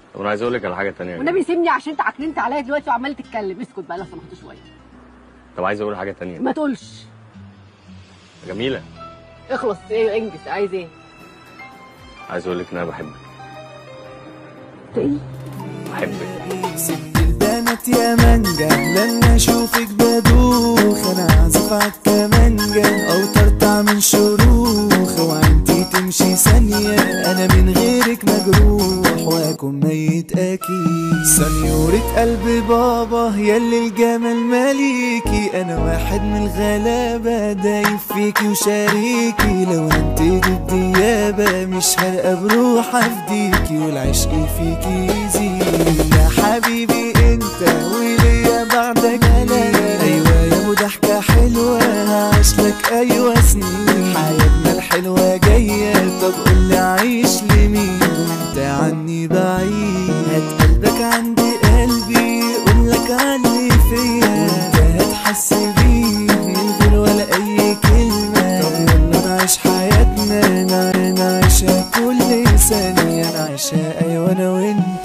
طب انا عايز اقول لك على حاجه تانية يا والنبي جميلة. سيبني عشان انت عكننت عليا دلوقتي وعمال تتكلم اسكت بقى لو سمحت شويه طب عايز اقول حاجه تانية ما تقولش جميله اخلص ايه انجز عايز ايه عايز اقول لك ان انا بحبك انت ايه بحبك ست البنات يا مانجا لما اشوفك بدوخ انا عازف عالكمانجا او ترتع من شروخ وعندي تمشي ثانية انا من غيرك مجروح واكون ميت اكيد سنيورة قلب بابا يلي الجمال ماليكي انا واحد من الغلابة دايب فيكي وشاريكي لو انت الديابة مش هلقى بروح افديكي والعشق فيكي يزيد يا حبيبي انت وليا بعدك مين ايوه يا ابو ضحكة حلوة هعيش لك ايوه سنين حياتنا الحلوة جاية طب قولي عايش لمين وانت عني بعيد هات قلبك عند قلبي قولك عني فيا وانت هتحس بيه من غير ولا اي كلمة طب يلا نعيش حياتنا نع- نعيشها كل ثانية نعيشها ايوه انا وانت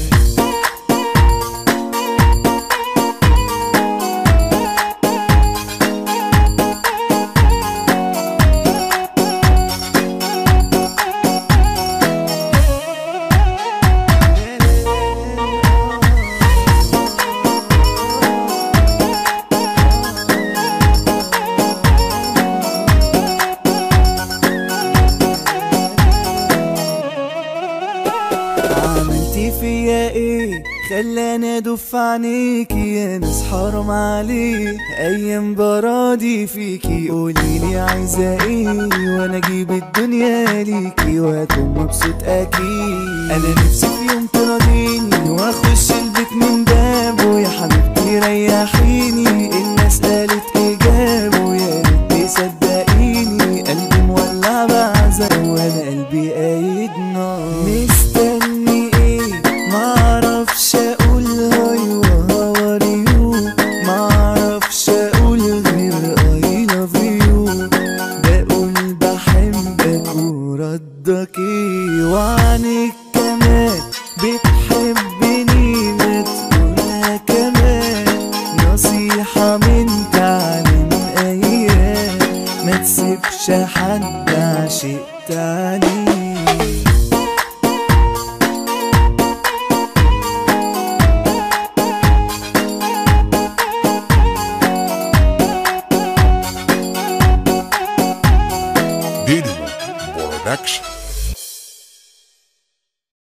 عملتي فيا ايه خلاني ادف عنيكي يا ناس حرام عليك ايام برادي فيكي قوليلي عايزه ايه وانا اجيب الدنيا ليكي واكون مبسوط اكيد انا نفسي في يوم تراضيني واخش البيت من بابه يا حبيبتي ريحيني الناس قالت اجابه يا ريت تصدقيني قلبي مولع بعزق وانا قلبي قايد نار مستني ايه معرفش اقول هاي وهاوريو معرفش اقول غير اي لاف يو بقول بحبك وردك ايه وعنك كمان بتحبني ما تقولها كمان نصيحة من تعليم ايام ما تسيبش حد عشقت عليه